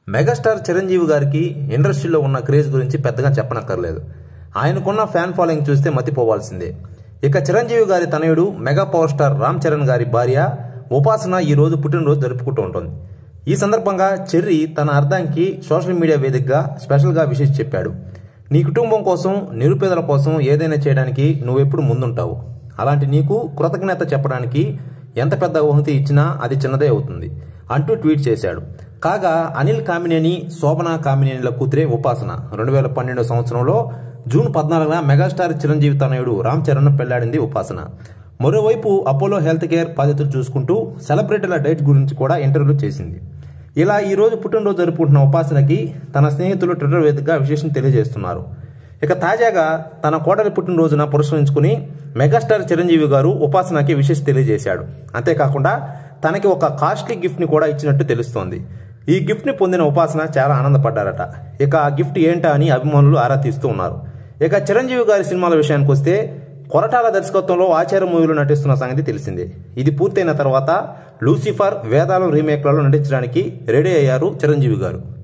megastar Chiranjeevi గారికి ఇండస్ట్రీలో ఉన్న క్రేజ్ గురించి పెద్దగా చెప్పనక్కర్లేదు ఆయనకున్న ఫ్యాన్ ఫాలోయింగ్ చూస్తే మతిపోవాల్సిందే ఇక చిరంజీవి గారి తనయుడు mega power star Ram Charan గారి భార్య ఉపాసన ఈ రోజు పుట్టినరోజు జరుపుకుంటూ ఉంటుంది ఈ సందర్భంగా చెర్రీ తన అర్థానికి సోషల్ మీడియా వేదికగా స్పెషల్గా విషయం చెప్పాడు నీ కుటుంబం కోసం నిరుపేదల కోసం ఏదైనా చేయడానికి నువ్వెప్పుడు ముందుంటావు అలాంటి నీకు కృతజ్ఞత చెప్పడానికి ఎంత పెద్ద ఊహతి ఇచ్చినా అది చిన్నదే అవుతుంది అంటూ ట్వీట్ చేశాడు కాగా అనిల్ కామినేని శోభన కామినేనిల కూతురే ఉపాసన రెండు వేల పన్నెండు సంవత్సరంలో జూన్ పద్నాలుగున మెగాస్టార్ చిరంజీవి తనయుడు రామ్ చరణ్ పెళ్లాడింది ఉపాసన మరోవైపు అపోలో హెల్త్ కేర్ బాధితులు చూసుకుంటూ సెలబ్రిటీల డైట్ గురించి కూడా ఇంటర్వ్యూలు చేసింది ఇలా ఈ రోజు పుట్టినరోజు జరుపుకుంటున్న ఉపాసనకి తన స్నేహితులు ట్విట్టర్ వేదికగా విశేషం తెలియజేస్తున్నారు ఇక తాజాగా తన కోడలి పుట్టినరోజున పురస్కరించుకుని మెగాస్టార్ చిరంజీవి గారు ఉపాసనకి విశేష తెలియజేశాడు అంతేకాకుండా తనకి ఒక కాస్ట్లీ గిఫ్ట్ ని కూడా ఇచ్చినట్టు తెలుస్తోంది ఈ గిఫ్ట్ ని పొందిన ఉపాసన చాలా ఆనందపడ్డారట ఇక ఆ గిఫ్ట్ ఏంటా అని అభిమానులు ఆరా తీస్తూ ఉన్నారు ఇక చిరంజీవి గారి సినిమాల విషయానికి వస్తే కొరటాల దర్శకత్వంలో ఆచార్య మూవీలో నటిస్తున్న సంగతి తెలిసిందే ఇది పూర్తయిన తర్వాత లూసిఫర్ వేదాలు రీమేక్లలో నటించడానికి రెడీ అయ్యారు చిరంజీవి గారు